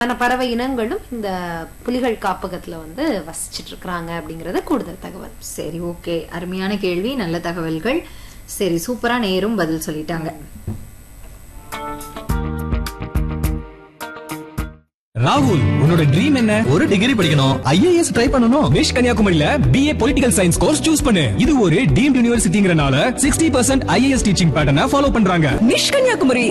ஆன பறவை இனங்களும் இந்த புலிகள் காப்பகத்துல வந்து வசிச்சிட்டு இருக்கிறாங்க அப்படிங்கறது கூடுதல் தகவல் சரி ஓகே அருமையான கேள்வி நல்ல தகவல்கள் சரி சூப்பரா நேரும் பதில் சொல்லிட்டாங்க ராகுல் உன்னோட ட்ரீம் என்ன ஒரு டிகிரி படிக்கணும் ஐஏஎஸ் ட்ரை பண்ணணும் விஷ் கன்னியாகுமரியில BA political science course choose பண்ணு இது ஒரு டீம்ட் யூனிவர்சிட்டிங்கறனால சிக்ஸ்டி பர்சன்ட் ஐஏஎஸ் டீச்சிங் பேட்டர்னை ஃபாலோ பண்றாங்க நிஷ் கன்னியாகுமரி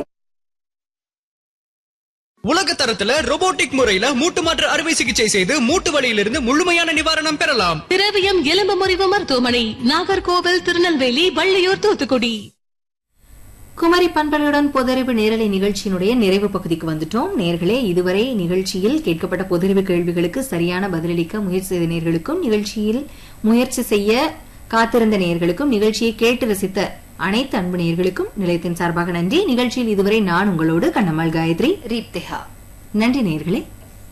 உலக தரத்துல robotic முறையில மூட்டு மாற்று அறுவை சிகிச்சை செய்து மூட்டு வலியிலிருந்து முழுமையான நிவாரணம் பெறலாம் திரவியம் எலும்பு முறிவு மருத்துவமனை நாகர்கோவில் திருநெல்வேலி வள்ளியூர் தூத்துக்குடி குமரி பண்பலையுடன் பொதறிவு நேரலை நிகழ்ச்சியினுடைய நிறைவு பகுதிக்கு வந்துட்டோம் நேர்களே இதுவரை நிகழ்ச்சியில் கேட்கப்பட்ட பொதறிவு கேள்விகளுக்கு சரியான பதிலளிக்க முயற்சி செய்த நேர்களுக்கும் நிகழ்ச்சியில் முயற்சி செய்ய காத்திருந்த நேர்களுக்கும் நிகழ்ச்சியை கேட்டு ரசித்த அனைத்து அன்பு நேர்களுக்கும் நிலையத்தின் சார்பாக நன்றி நிகழ்ச்சியில் இதுவரை நான் உங்களோடு கண்ணம்மாள் காயத்ரி ரீப்திகா நன்றி நேர்களே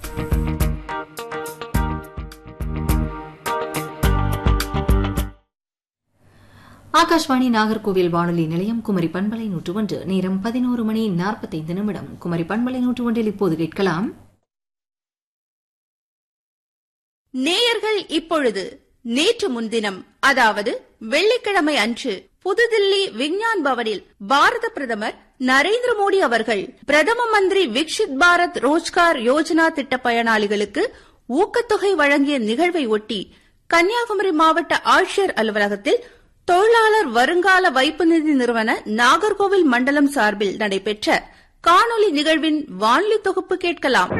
ஆகாஷ்வாணி நாகர்கோவில் வானொலி நிலையம் குமரி பண்பலை நூற்று ஒன்று நேரம் பதினோரு மணி நாற்பத்தைந்து நிமிடம் குமரி பண்பலை நூற்று ஒன்றில் இப்போது கேட்கலாம் நேயர்கள் இப்பொழுது நேற்று முன்தினம் அதாவது வெள்ளிக்கிழமை அன்று புதுதில்லி விஞ்ஞான் பவனில் பாரத பிரதமர் நரேந்திர மோடி அவர்கள் பிரதம மந்திரி விக்ஷித் பாரத் ரோஜ்கார் யோஜனா திட்ட பயனாளிகளுக்கு ஊக்கத்தொகை வழங்கிய நிகழ்வை ஒட்டி கன்னியாகுமரி மாவட்ட ஆட்சியர் அலுவலகத்தில் தொழிலாளர் வருங்கால வைப்பு நிதி நிறுவன நாகர்கோவில் மண்டலம் சார்பில் நடைபெற்ற காணொலி நிகழ்வின் வானொலி தொகுப்பு கேட்கலாம்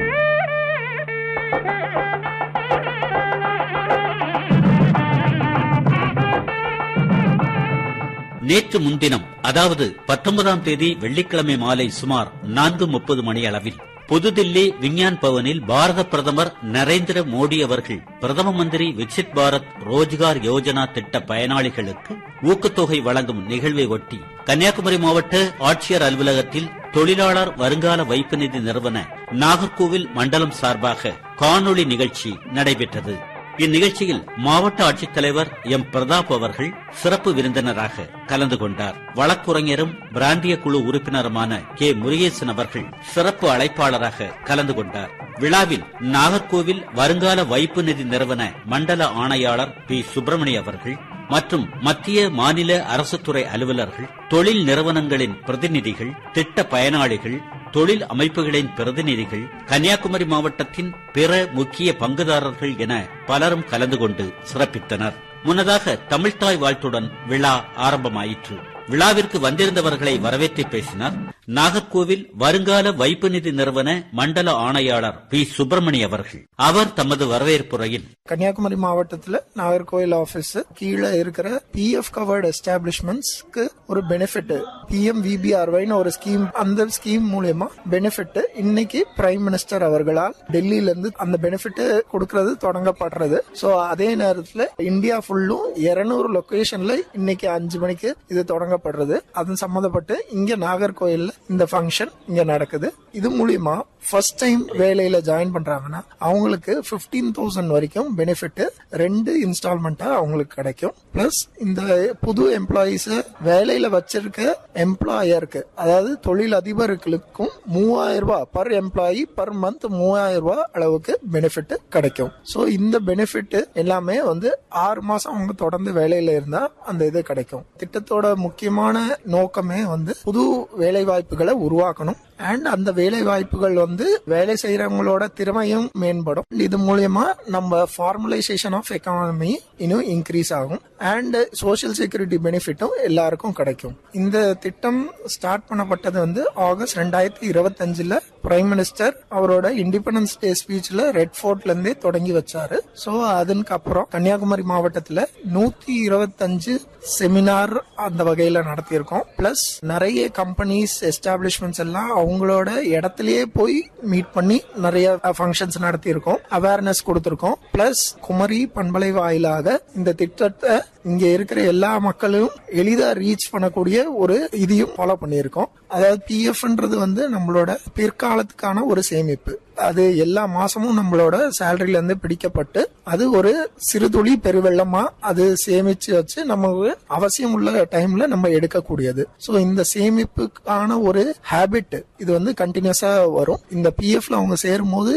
நேற்று முன்தினம் அதாவது பத்தொன்பதாம் தேதி வெள்ளிக்கிழமை மாலை சுமார் நான்கு முப்பது மணி அளவில் புதுதில்லி விஞ்ஞான் பவனில் பாரத பிரதமர் நரேந்திர மோடி அவர்கள் பிரதம மந்திரி விக்சித் பாரத் ரோஜ்கார் யோஜனா திட்ட பயனாளிகளுக்கு ஊக்கத்தொகை வழங்கும் நிகழ்வை ஒட்டி கன்னியாகுமரி மாவட்ட ஆட்சியர் அலுவலகத்தில் தொழிலாளர் வருங்கால வைப்பு நிதி நிறுவன நாகர்கோவில் மண்டலம் சார்பாக காணொளி நிகழ்ச்சி நடைபெற்றது இந்நிகழ்ச்சியில் மாவட்ட ஆட்சித்தலைவர் எம் பிரதாப் அவர்கள் சிறப்பு விருந்தினராக கலந்து கொண்டார் வழக்குரைஞரும் பிராந்திய குழு உறுப்பினருமான கே முருகேசன் அவர்கள் சிறப்பு அழைப்பாளராக கலந்து கொண்டார் விழாவில் நாகர்கோவில் வருங்கால வைப்பு நிதி நிறுவன மண்டல ஆணையாளர் பி சுப்பிரமணிய அவர்கள் மற்றும் மத்திய மாநில அரசுத்துறை அலுவலர்கள் தொழில் நிறுவனங்களின் பிரதிநிதிகள் திட்ட பயனாளிகள் தொழில் அமைப்புகளின் பிரதிநிதிகள் கன்னியாகுமரி மாவட்டத்தின் பிற முக்கிய பங்குதாரர்கள் என பலரும் கலந்து கொண்டு சிறப்பித்தனர் முன்னதாக தமிழ்தாய் வாழ்த்துடன் விழா ஆரம்பமாயிற்று விழாவிற்கு வந்திருந்தவர்களை வரவேற்று பேசினார் நாகர்கோவில் வருங்கால வைப்பு நிதி நிறுவன மண்டல ஆணையாளர் பி சுப்பிரமணி அவர்கள் அவர் தமது வரவேற்புரையில் கன்னியாகுமரி மாவட்டத்துல நாகர்கோயில் ஆபீஸ் கீழே இருக்கிற பிஎஃப் கவர்டு எஸ்டாப்ளிஷ்மெண்ட்ஸ்க்கு ஒரு பெனிஃபிட் பிஎம் விபிஆர்வைன்னு ஒரு ஸ்கீம் அந்த ஸ்கீம் மூலியமா பெனிஃபிட் இன்னைக்கு பிரைம் மினிஸ்டர் அவர்களால் டெல்லியில இருந்து அந்த பெனிஃபிட் கொடுக்கறது தொடங்கப்படுறது சோ அதே நேரத்துல இந்தியா ஃபுல்லும் 200 லொகேஷன்ல இன்னைக்கு அஞ்சு மணிக்கு இது தொடங்கப்படுறது அது சம்மந்தப்பட்டு இங்க நாகர்கோயில்ல இந்த ஃபங்க்ஷன் இங்க நடக்குது இது மூலியமா ஃபர்ஸ்ட் டைம் வேலையில ஜாயின் பண்றாங்கன்னா அவங்களுக்கு 15000 தௌசண்ட் வரைக்கும் பெனிஃபிட் ரெண்டு இன்ஸ்டால்மெண்டா அவங்களுக்கு கிடைக்கும் பிளஸ் இந்த புது எம்ப்ளாயிஸ் வேலையில வச்சிருக்க எம்ப்ளாயருக்கு அதாவது தொழில் அதிபர்களுக்கும் மூவாயிரம் ரூபாய் பர் எம்ப்ளாயி பர் மந்த் மூவாயிரம் ரூபாய் அளவுக்கு பெனிஃபிட் கிடைக்கும் சோ இந்த பெனிஃபிட் எல்லாமே வந்து ஆறு மாசம் அவங்க தொடர்ந்து வேலையில இருந்தா அந்த இது கிடைக்கும் திட்டத்தோட முக்கியமான நோக்கமே வந்து புது வேலை வாய்ப்புகளை உருவாக்கணும் அண்ட் அந்த வேலை வாய்ப்புகள் வந்து வேலை செய்யறவங்களோட திறமையும் மேம்படும் இது மூலியமா நம்ம ஃபார்மலைசேஷன் ஆஃப் எக்கானமி இன்னும் இன்க்ரீஸ் ஆகும் அண்ட் சோஷியல் செக்யூரிட்டி பெனிஃபிட்டும் எல்லாருக்கும் கிடைக்கும் இந்த திட்டம் ஸ்டார்ட் பண்ணப்பட்டது வந்து ஆகஸ்ட் ரெண்டாயிரத்தி இருபத்தஞ்சுல பிரைம் மினிஸ்டர் அவரோட இண்டிபெண்டன்ஸ் டே ஸ்பீச்ல ரெட் ஃபோர்ட்ல இருந்தே தொடங்கி வச்சாரு சோ அதுக்கு அப்புறம் கன்னியாகுமரி மாவட்டத்துல நூத்தி இருபத்தஞ்சு செமினார் அந்த வகையில நடத்தியிருக்கோம் பிளஸ் நிறைய கம்பெனிஸ் எஸ்டாப்ளிஷ்மெண்ட்ஸ் எல்லாம் அவங்களோட இடத்துலயே போய் மீட் பண்ணி நிறைய ஃபங்க்ஷன்ஸ் நடத்தியிருக்கோம் அவேர்னஸ் கொடுத்திருக்கோம் பிளஸ் குமரி பண்பலை வாயிலாக இந்த திட்டத்தை இங்க இருக்கிற எல்லா மக்களும் எளிதா ரீச் பண்ணக்கூடிய ஒரு இதையும் ஃபாலோ பண்ணியிருக்கோம் அதாவது பிஎஃப்ன்றது வந்து நம்மளோட பிற்காலத்துக்கான ஒரு சேமிப்பு அது எல்லா மாசமும் நம்மளோட சேலரியில இருந்து பிடிக்கப்பட்டு அது ஒரு சிறுதுளி பெருவெள்ளமா அது சேமிச்சு வச்சு நமக்கு அவசியம் உள்ள டைம்ல நம்ம எடுக்கக்கூடியது சோ இந்த சேமிப்புக்கான ஒரு ஹேபிட் இது வந்து கண்டினியூஸா வரும் இந்த பிஎஃப்ல அவங்க சேரும் போது